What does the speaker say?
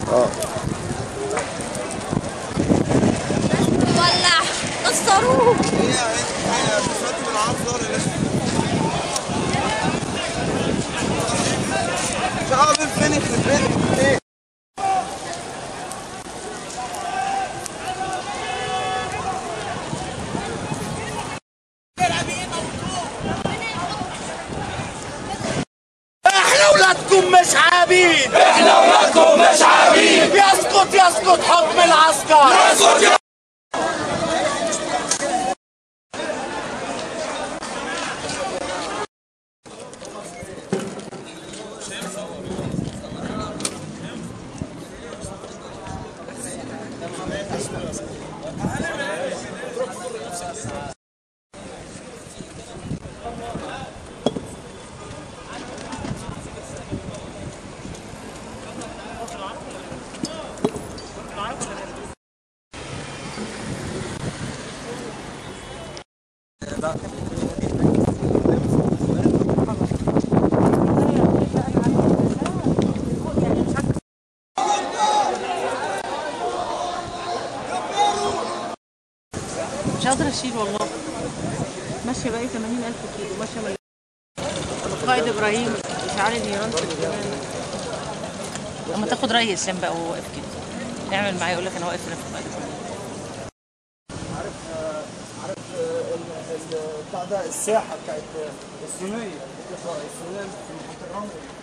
اه ولع كسروه هي هي بتفاتي بالعرض ظهر يا باشا شعب فين يخرب بيتك ايه احنا ولادكم مش عبيد احنا ولادكم مش عبيد يسقط يسقط حكم العسكر اسكت يا مش قادرة اشيل والله ماشية بقالي 80000 كيلو ماشية من القائد ابراهيم اشعال النيران في الجبال لما تاخد رأي هشام بقى وهو واقف كده يعمل معايا يقول لك انا واقف هنا في القائد ابراهيم عارف عارف ال- ال- بتاع ده الساحه بتاعت الصينيه الصينيه في محطه الرمل